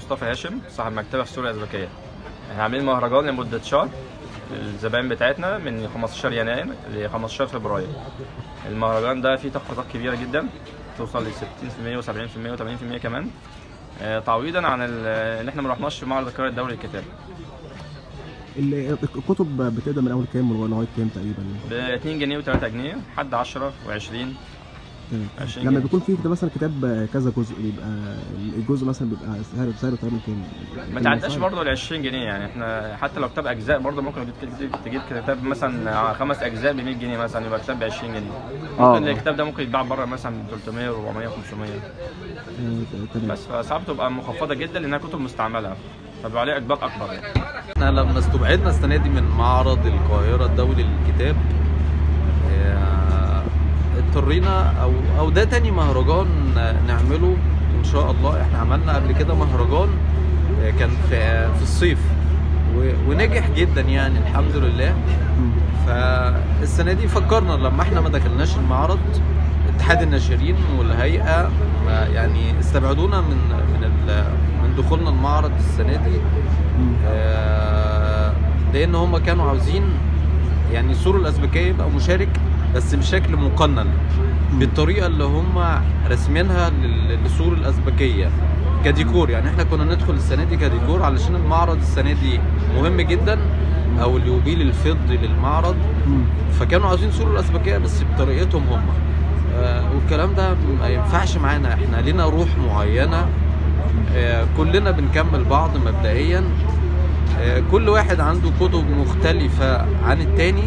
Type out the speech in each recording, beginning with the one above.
مصطفى هاشم صاحب مكتبه في سوريا الأزبكية احنا عاملين مهرجان لمدة شهر للزبائن بتاعتنا من 15 يناير ل 15 فبراير المهرجان ده فيه تخفيضات كبيرة جدا توصل ل 60% و70% و80% كمان آه، تعويضا عن ال- ان احنا ما رحناش في معرض القاهرة الدولي للكتاب ال- الكتب بتبدا من اول كام لغايه كام تقريبا ب 2 جنيه و3 جنيه لحد 10 و20 تمام. 20 لما جنيه. بيكون في كتاب مثلا كتاب كذا جزء بيبقى الجزء مثلا بيبقى سعره سعره تقريبا كام؟ ما تعداش برضه ال 20 جنيه يعني احنا حتى لو كتاب اجزاء برضه ممكن تجيب- تجيب, تجيب كتاب مثلا خمس اجزاء ب 100 جنيه مثلا يبقى كتاب ب 20 جنيه آه. ممكن الكتاب ده ممكن يتباع بره مثلا ب 300 400 500 آه، تمام بس فاسعاره بتبقى مخفضه جدا لانها كتب مستعمله فبيبقى عليها اقبال اكبر يعني احنا لما استبعدنا السنه دي من معرض القاهره الدولي للكتاب آه، اضطرينا او او ده تاني مهرجان نعمله ان شاء الله احنا عملنا قبل كده مهرجان آه، كان في في الصيف و- ونجح جدا يعني الحمد لله مم. فالسنه دي فكرنا لما احنا ما دخلناش المعرض اتحاد الناشرين والهيئه ما يعني استبعدونا من من ال- من دخولنا المعرض السنه دي مم. آه، لان هم كانوا عاوزين يعني السور الازبكيه يبقى مشارك بس بشكل مقنن بالطريقه اللي هم راسمينها لل- للسور الازبكيه كديكور يعني احنا كنا ندخل السنه دي كديكور علشان المعرض السنه دي مهم جدا او اليوبيل الفضي للمعرض مم. فكانوا عاوزين سور الازبكيه بس بطريقتهم هم آه، والكلام ده ما ينفعش معانا احنا لينا روح معينه آه، كلنا بنكمل بعض مبدئيا آه، كل واحد عنده كتب مختلفة عن التاني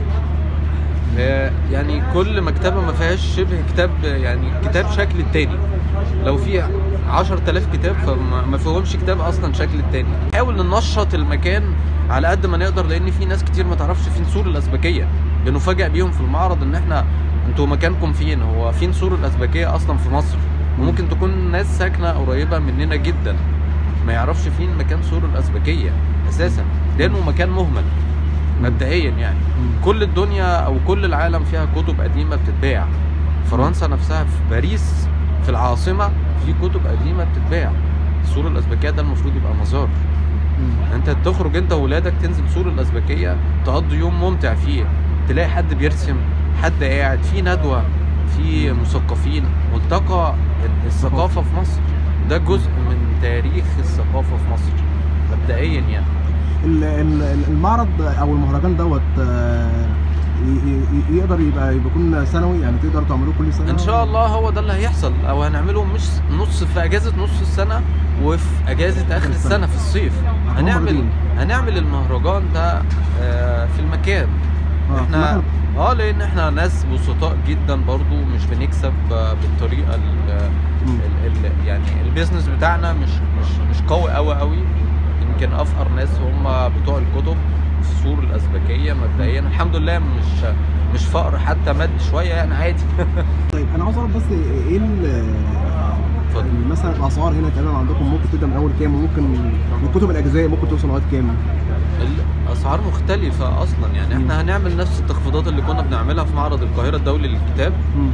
آه، يعني كل مكتبة ما فيهاش شبه كتاب يعني كتاب شكل التاني لو في عشر تلاف كتاب فما ما فيهمش كتاب اصلا شكل التاني نحاول ننشط المكان على قد ما نقدر لان في ناس كتير ما تعرفش فين سور الازبكيه بنفاجئ بيهم في المعرض ان احنا انتوا مكانكم فين هو فين سور الازبكيه اصلا في مصر وممكن تكون ناس ساكنه قريبه مننا جدا ما يعرفش فين مكان سور الازبكيه اساسا لانه مكان مهمل مبدئيا يعني كل الدنيا او كل العالم فيها كتب قديمه بتتباع فرنسا نفسها في باريس في العاصمه في كتب قديمه بتتباع سور الازبكيه ده المفروض يبقى مزار مم. انت تخرج انت وولادك تنزل سور الازبكيه تقضي يوم ممتع فيه تلاقي حد بيرسم حد قاعد في ندوه في مثقفين ملتقى الثقافه في مصر ده جزء من تاريخ الثقافه في مصر مبدئيا يعني ال- ال- المعرض او المهرجان دوت آه، ي- ي- يقدر يبقى يكون سنوي يعني تقدر تعملوه كل سنه ان شاء الله هو ده اللي هيحصل او هنعمله مش نص في اجازه نص السنه وفي اجازه اخر السنه في الصيف هنعمل مرتين. هنعمل المهرجان ده آه، في المكان آه، في احنا المكان. اه لان احنا ناس بسطاء جدا برضو مش بنكسب آه، بالطريقه ال مم. ال ال يعني البيزنس بتاعنا مش مش مش قوي قوي قوي يمكن افقر ناس هم بتوع الكتب في السور الازبكيه مبدئيا الحمد لله مش مش فقر حتى مادي شويه يعني عادي طيب انا عاوز اعرف بس ايه ال- اتفضل. مثلا الاسعار هنا تقريبا عندكم ممكن تبدا من اول كام وممكن الكتب الاجزاء ممكن توصل لغايه كام؟ الاسعار مختلفه اصلا يعني احنا هنعمل نفس التخفيضات اللي كنا بنعملها في معرض القاهره الدولي للكتاب مم.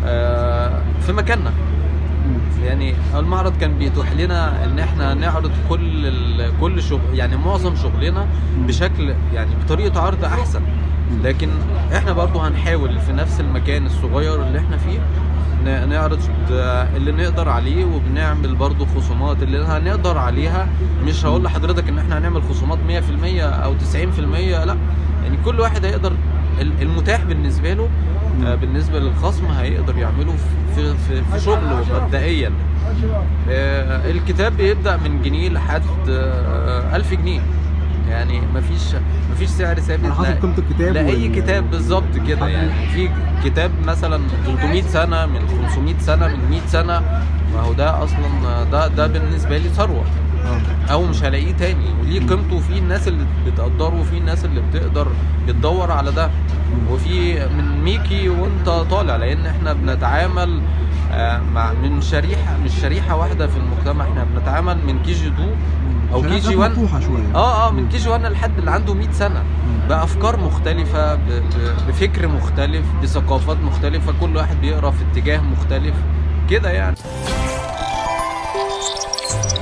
آه، في مكاننا مم. يعني المعرض كان بيتوح لنا ان احنا نعرض كل ال- كل شغل يعني معظم شغلنا بشكل يعني بطريقه عرض احسن لكن احنا برضو هنحاول في نفس المكان الصغير اللي احنا فيه ن- نعرض اللي نقدر عليه وبنعمل برضو خصومات اللي هنقدر عليها مش هقول لحضرتك ان احنا هنعمل خصومات 100% او 90% لا يعني كل واحد هيقدر ال- المتاح بالنسبه له آه، بالنسبه للخصم هيقدر يعمله في في, في شغله مبدئيا آه، الكتاب بيبدا من جنيه لحد آه، 1000 جنيه يعني مفيش مفيش سعر ثابت على حسب لا- قيمه الكتاب لاي وال- كتاب بالظبط كده يعني في كتاب مثلا 300 سنه من 500 سنه من 100 سنه ما هو ده اصلا ده ده بالنسبه لي ثروه آه. او مش هلاقيه تاني وليه قيمته وفي الناس اللي بتقدره وفي الناس اللي بتقدر بتدور على ده وفي من ميكي وانت طالع لان احنا بنتعامل آه، مع من شريحه مش شريحه واحده في المجتمع احنا بنتعامل من كي جي 2 او كي شركات جي 1 مفتوحه شويه اه اه من كي جي 1 لحد اللي عنده 100 سنه بافكار مختلفه ب- ب- بفكر مختلف بثقافات مختلفه كل واحد بيقرا في اتجاه مختلف كده يعني